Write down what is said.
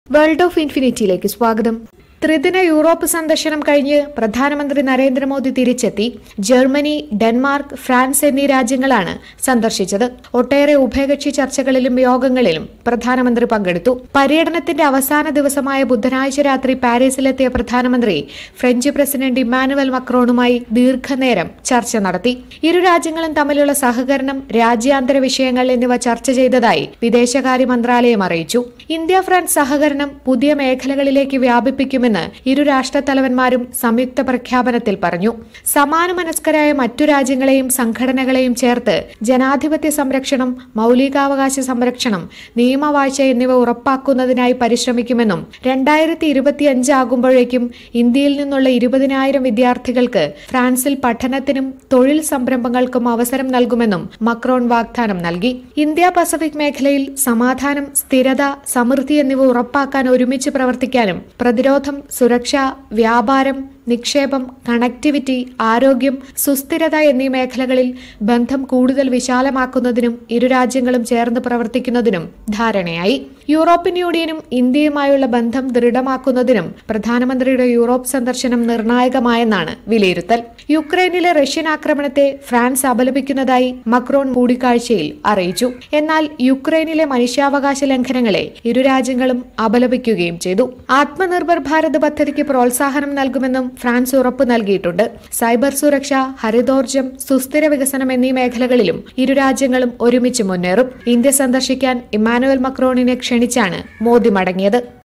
world of ഇൻഫിനിറ്റിയിലേക്ക് സ്വാഗതം ത്രിദിന യൂറോപ്പ് സന്ദർശനം കഴിഞ്ഞ് പ്രധാനമന്ത്രി നരേന്ദ്രമോദി തിരിച്ചെത്തി ജർമ്മനി ഡെൻമാർക്ക് ഫ്രാൻസ് എന്നീ രാജ്യങ്ങളാണ് സന്ദർശിച്ചത് ഒട്ടേറെ ഉഭയകക്ഷി ചർച്ചകളിലും യോഗങ്ങളിലും പ്രധാനമന്ത്രി പങ്കെടുത്തു പര്യടനത്തിന്റെ അവസാന ദിവസമായ ബുധനാഴ്ച രാത്രി പാരീസിലെത്തിയ പ്രധാനമന്ത്രി ഫ്രഞ്ച് പ്രസിഡന്റ് ഇമ്മാനുവൽ മക്രോണുമായി ദീർഘനേരം ചർച്ച നടത്തി ഇരു രാജ്യങ്ങളും തമ്മിലുള്ള സഹകരണം രാജ്യാന്തര വിഷയങ്ങൾ എന്നിവ ചർച്ച ചെയ്തതായി വിദേശകാര്യ മന്ത്രാലയം അറിയിച്ചു ഇന്ത്യ ഫ്രാൻസ് സഹകരണം പുതിയ മേഖലകളിലേക്ക് വ്യാപിപ്പിക്കുമെന്ന് ഇരു രാഷ്ട്രത്തലവന്മാരും സംയുക്ത പ്രഖ്യാപനത്തിൽ പറഞ്ഞു സമാനമനസ്കരായ മറ്റു രാജ്യങ്ങളെയും സംഘടനകളെയും ചേർത്ത് ജനാധിപത്യ സംരക്ഷണം മൌലികാവകാശ സംരക്ഷണം നിയമവാഴ്ച എന്നിവ ഉറപ്പാക്കുന്നതിനായി പരിശ്രമിക്കുമെന്നും രണ്ടായിരത്തി ഇരുപത്തിയഞ്ച് ആകുമ്പോഴേക്കും ഇന്ത്യയിൽ നിന്നുള്ള ഇരുപതിനായിരം വിദ്യാർത്ഥികൾക്ക് ഫ്രാൻസിൽ പഠനത്തിനും തൊഴിൽ സംരംഭങ്ങൾക്കും അവസരം നൽകുമെന്നും മക്രോൺ വാഗ്ദാനം നൽകി ഇന്ത്യ പസഫിക് മേഖലയിൽ സമാധാനം സ്ഥിരത സമൃദ്ധി എന്നിവ ഉറപ്പാക്കാൻ ഒരുമിച്ച് പ്രവർത്തിക്കാനും പ്രതിരോധം സുരക്ഷ വ്യാപാരം നിക്ഷേപം കണക്ടിവിറ്റി ആരോഗ്യം സുസ്ഥിരത എന്നീ മേഖലകളിൽ ബന്ധം കൂടുതൽ വിശാലമാക്കുന്നതിനും ഇരു രാജ്യങ്ങളും ചേർന്ന് പ്രവർത്തിക്കുന്നതിനും ധാരണയായി യൂറോപ്യൻ യൂണിയനും ഇന്ത്യയുമായുള്ള ബന്ധം ദൃഢമാക്കുന്നതിനും പ്രധാനമന്ത്രിയുടെ യൂറോപ്പ് സന്ദർശനം നിർണായകമായെന്നാണ് വിലയിരുത്തൽ യുക്രൈനിലെ റഷ്യൻ ആക്രമണത്തെ ഫ്രാൻസ് അപലപിക്കുന്നതായി മക്രോൺ കൂടിക്കാഴ്ചയിൽ അറിയിച്ചു എന്നാൽ യുക്രൈനിലെ മനുഷ്യാവകാശ ലംഘനങ്ങളെ ഇരു രാജ്യങ്ങളും അപലപിക്കുകയും ചെയ്തു ആത്മനിർഭർ ഭാരത് പദ്ധതിക്ക് പ്രോത്സാഹനം നൽകുമെന്നും ഫ്രാൻസ് ഉറപ്പ് നൽകിയിട്ടുണ്ട് സൈബർ സുരക്ഷ ഹരിതോർജ്ജം സുസ്ഥിര വികസനം എന്നീ മേഖലകളിലും ഇരു രാജ്യങ്ങളും ഒരുമിച്ച് മുന്നേറും ഇന്ത്യ സന്ദർശിക്കാൻ ഇമ്മാനുവൽ മക്രോണിനെ ക്ഷണിച്ചാണ് മോദി മടങ്ങിയത്